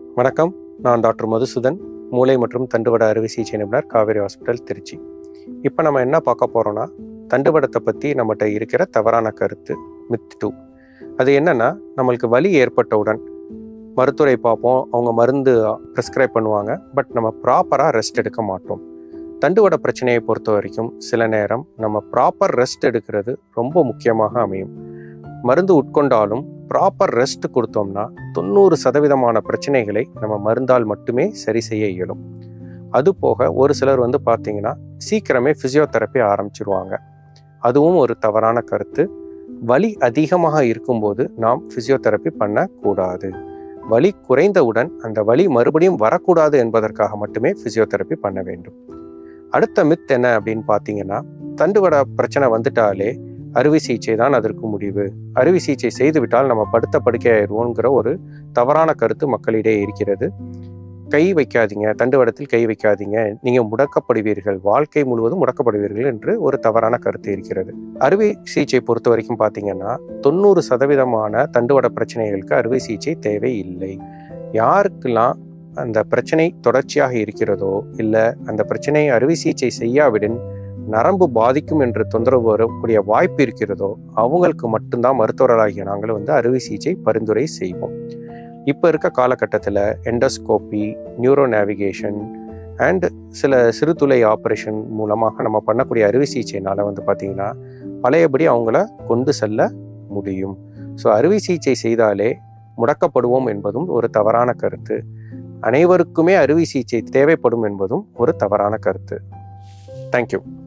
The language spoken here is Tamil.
வணக்கம் நான் டாக்டர் மதுசூதன் மூளை மற்றும் தண்டுவட அறுவை சிகிச்சை நிபுணர் காவேரி ஹாஸ்பிட்டல் திருச்சி இப்போ நம்ம என்ன பார்க்க போகிறோம்னா தண்டுவடத்தை பற்றி நம்மகிட்ட இருக்கிற தவறான கருத்து மித் டூ அது என்னன்னா நம்மளுக்கு வலி ஏற்பட்டவுடன் மருத்துவரை பார்ப்போம் அவங்க மருந்து ப்ரிஸ்கிரைப் பண்ணுவாங்க பட் நம்ம ப்ராப்பராக ரெஸ்ட் எடுக்க மாட்டோம் தண்டுவட பிரச்சனையை பொறுத்த வரைக்கும் சில நேரம் நம்ம ப்ராப்பர் ரெஸ்ட் எடுக்கிறது ரொம்ப முக்கியமாக அமையும் மருந்து உட்கொண்டாலும் ப்ராப்பர் ரெஸ்ட் கொடுத்தோம்னா தொண்ணூறு சதவீதமான பிரச்சனைகளை நம்ம மருந்தால் மட்டுமே சரி செய்ய இயலும் அது போக ஒரு சிலர் வந்து பார்த்தீங்கன்னா சீக்கிரமே ஃபிசியோதெரப்பி ஆரம்பிச்சிருவாங்க அதுவும் ஒரு தவறான கருத்து வலி அதிகமாக இருக்கும்போது நாம் ஃபிசியோதெரப்பி பண்ணக்கூடாது வலி குறைந்தவுடன் அந்த வலி மறுபடியும் வரக்கூடாது என்பதற்காக மட்டுமே ஃபிசியோதெரப்பி பண்ண வேண்டும் அடுத்த மித் என்ன அப்படின்னு பார்த்தீங்கன்னா தண்டுவட பிரச்சனை வந்துட்டாலே அறுவை சிகிச்சை தான் அதற்கு முடிவு அறுவை சிகிச்சை செய்துவிட்டால் நம்ம படுத்த படுக்கையாயிருவோங்கிற ஒரு தவறான கருத்து மக்களிடையே இருக்கிறது கை வைக்காதீங்க தண்டுவடத்தில் கை வைக்காதீங்க நீங்க முடக்கப்படுவீர்கள் வாழ்க்கை முழுவதும் முடக்கப்படுவீர்கள் என்று ஒரு தவறான கருத்து இருக்கிறது அறுவை சிகிச்சை பொறுத்த வரைக்கும் பார்த்தீங்கன்னா தொண்ணூறு சதவீதமான தண்டுவட பிரச்சனைகளுக்கு அறுவை சிகிச்சை தேவை இல்லை யாருக்கெல்லாம் அந்த பிரச்சனை தொடர்ச்சியாக இருக்கிறதோ இல்லை அந்த பிரச்சனையை அறுவை சிகிச்சை செய்யாவிடன் நரம்பு பாதிக்கும் என்று தொந்தரவு வரக்கூடிய வாய்ப்பு இருக்கிறதோ அவங்களுக்கு மட்டும்தான் மருத்துவர்களாகிய நாங்கள் வந்து அறுவை சிகிச்சை பரிந்துரை செய்வோம் இப்போ இருக்க காலகட்டத்தில் எண்டோஸ்கோப்பி நியூரோ நேவிகேஷன் அண்ட் சில சிறுதுளை ஆப்ரேஷன் மூலமாக நம்ம பண்ணக்கூடிய அறுவை சிகிச்சைனால வந்து பார்த்திங்கன்னா பழையபடி அவங்கள கொண்டு செல்ல முடியும் ஸோ அறுவை சிகிச்சை செய்தாலே முடக்கப்படுவோம் என்பதும் ஒரு தவறான கருத்து அனைவருக்குமே அறுவை சிகிச்சை தேவைப்படும் என்பதும் ஒரு தவறான கருத்து தேங்க்யூ